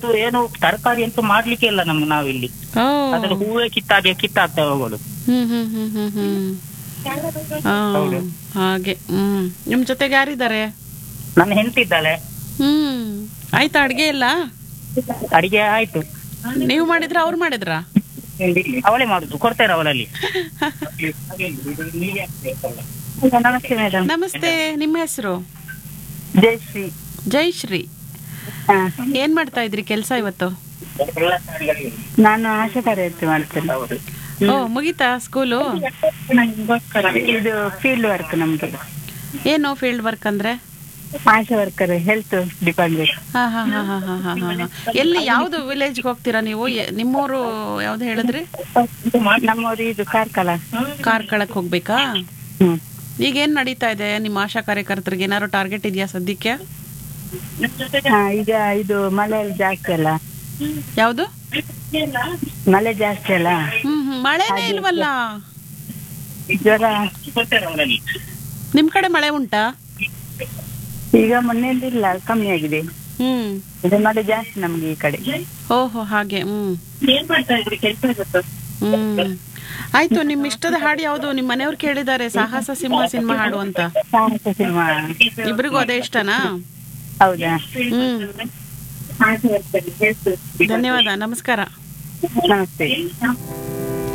ಅಂತೂ ಏನು ತರಕಾರಿ ಅಂತೂ ಮಾಡ್ಲಿಕ್ಕೆ ಇಲ್ಲ ನಮ್ಗೆ ನಾವಿಲ್ಲಿ ಓ ಅದ್ರ ಹೂವೇ ಕಿತ್ತಾಗೆ ಕಿತ್ತಾಗ್ತಾ ಹೋಗೋದು ಹ್ಮ್ ಹ್ಮ್ ಹ್ಮ್ ಹ್ಮ್ ಹ್ಮ್ ಆ, ಹೌದು. ಹಾಗೆ ಹ್ಮ್ ನಿಮ್ ಜೊತೆಗೆ ಯಾರಿದ್ದಾರೆ ನನ್ನ ಹೆಂಡತಿದ್ದಾಳೆ ಹ್ಮ್ ಆಯ್ತಾ ಅಡ್ಗೆ ಎಲ್ಲ ಅಡಿಗೆ ಆಯ್ತು ನೀವು ಮಾಡಿದ್ರ ಅವ್ರು ಮಾಡಿದ್ರ ಅವಳೇ ಮಾಡುದು ಕೊಡ್ತಾರೆ ಅವಳಲ್ಲಿ ನಮಸ್ತೆ ಮೇಡಮ್ ನಮಸ್ತೆ ನಿಮ್ಮ ಹೆಸರು ಜಯಶ್ರೀ ಜಯಶ್ರೀ ಏನ್ ಮಾಡ್ತಾ ಇದ್ರಿ ಕೆಲ್ಸ ಇವತ್ತು ನಾನು ಆಶಾ ಕಾರ್ಯದರ್ಶಿ ಮಾಡ್ತೇನೆ ಓ ಮುಗೀತಾ ಸ್ಕೂಲು ಇದು ಫೀಲ್ಡ್ ವರ್ಕ್ ನಮ್ಗೆ ಏನು ಫೀಲ್ಡ್ ವರ್ಕ್ ಅಂದ್ರೆ ಆಶಾ ವರ್ಕರ್ ಹೆಲ್ತ್ ಡಿಪಾರ್ಟ್ಮೆಂಟ್ ಹಾ ಹಾ ಹಾ ಹಾ ಹಾ ಹಾ ಹಾ ಎಲ್ಲಿ ಯಾವ್ದು ವಿಲೇಜ್ಗೆ ಹೋಗ್ತೀರಾ ನೀವು ಎ- ನಿಮ್ಮೂರು ಯಾವ್ದು ಹೇಳಿದ್ರಿ ನಮ್ಮವ್ರು ಇದು ಕಾರ್ಕಳ ಕಾರ್ಕಳಕ್ ಹೋಗ್ಬೇಕಾ ಹ್ಮ್ ಈಗ ಏನ್ ನಡೀತಾ ಇದೆ ನಿಮ್ಮ ಆಶಾ ಕಾರ್ಯಕರ್ತರಿಗೆ ಏನಾದ್ರು ಟಾರ್ಗೆಟ್ ಇದೆಯಾ ಸದ್ಯಕ್ಕೆ ಹಾ, ಈಗ ಇದು ಮಳೆ ಜಾಸ್ತಿ ಅಲ್ಲ ಯಾವ್ದು ಮಳೆ ಜಾಸ್ತಿ ಅಲ್ಲ ಹ್ಮ್ ಹ್ಮ್ ಮಳೆನೇ ಇಲ್ವಲ್ಲ ಜ್ವರ ನಿಮ್ ಕಡೆ ಮಳೆ ಉಂಟಾ ಈಗ ಮೊನ್ನೆಯಿಂದ ಇಲ್ಲ ಕಮ್ಮಿ ಆಗಿದೆ ಹ್ಮ್ ಇದು ಮಳೆ ಜಾಸ್ತಿ ನಮ್ಗೆ ಈ ಕಡೆ ಓಹೋ ಹಾಗೆ ಹ್ಮ್ ಹ್ಮ್ ಆಯ್ತು ನಿಮ್ ಇಷ್ಟದ ಹಾಡು ಯಾವ್ದು ನಿಮ್ ಮನೆಯವ್ರು ಕೇಳಿದ್ದಾರೆ ಸಾಹಸ ಸಿಂಹ ಸಿನಿಮಾ ಹಾಡು ಅಂತ ಸಾಹಸ ಸಿನಿಮಾ ಇಬ್ರಿಗೂ ಅದೇ ಇಷ್ಟನಾ ಹೌದಾ ಹ್ಮ್ ಧನ್ಯವಾದ ನಮಸ್ಕಾರ ನಮಸ್ತೆ